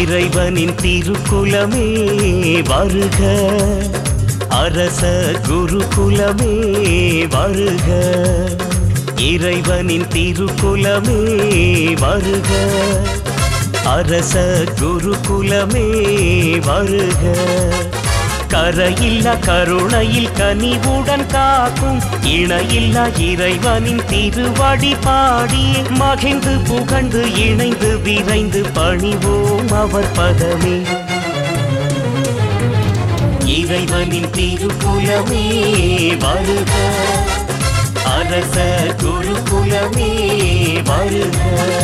இறைவனின் திருக்குலமே வருக அரச குருகுலமே வருக இறைவனின் திருக்குலமே வருக அரச குருகுலமே வருக கரையில்லா கருணையில் கனிவுடன் காக்கும் இணையில்லா இறைவனின் திருவடி பாடி மகிழ்ந்து புகழ்ந்து இணைந்து விரைந்து பணிவோம் அவர் பதமே இறைவனின் திருக்குலமே வருக அரச குருகுலமே வருக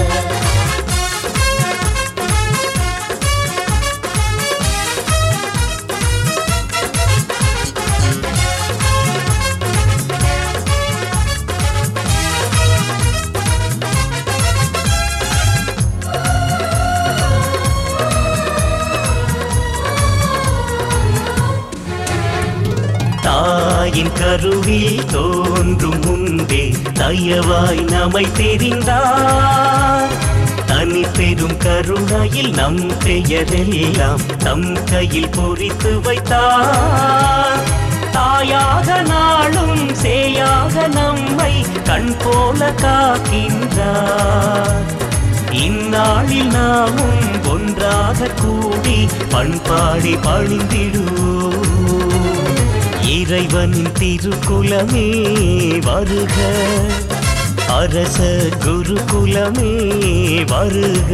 தாயின் கருவில் தோன்றும் முன்பே தயவாய் நம்மை தெரிந்தார் தனி பெரும் கருணையில் நம் பெயரெல்லாம் தம் கையில் பொறித்து வைத்தார் தாயாக நாளும் சேயாக நம்மை கண் போல காக்கின்றார் இந்நாளில் நாமும் ஒன்றாக கூடி பண்பாடி பணிந்திடுவோம் இறைவனின் திருக்குலமே வருக அரச குருகுலமே வருக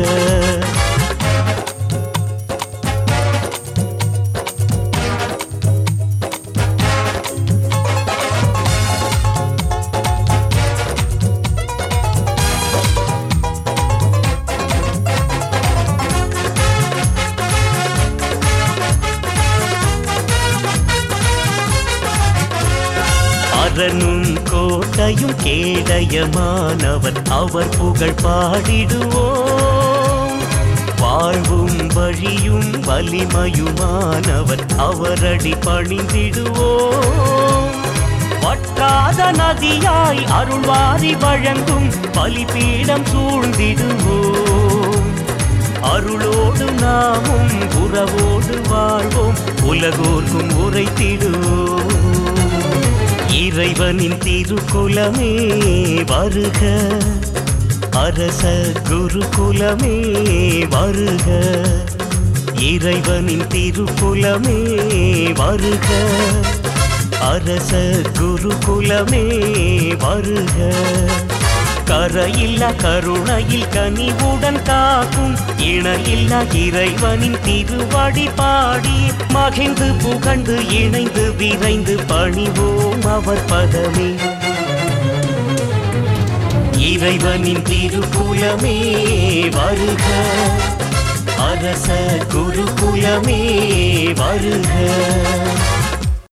அரணும் கோட்டையும் கேடயமானவர் அவர் புகழ் பாடிடுவோம் வாழ்வும் வழியும் வலிமையுமானவர் அவரடி பணிந்திடுவோம் வட்டாத நதியாய் அருள்வாரி வழங்கும் பலிபீடம் சூழ்ந்திடுவோம் அருளோடு நாமும் உறவோடு வாழ்வோம் உலகோர்க்கும் உரைத்திடுவோம் இறைவனின் திருக்குலமே வருக அரச குருகுலமே வருக இறைவனின் திருக்குலமே வருக அரச குருகுலமே வருக கரையில்லா கருணையில் கனிவுடன் காக்கும் இணையில்லா இறைவனின் திருவடி பாடி மகிழ்ந்து புகழ்ந்து இணைந்து விரைந்து பணிவோம் அவர் பதமே இறைவனின் திருக்குலமே வருக அரச குருகுலமே வருக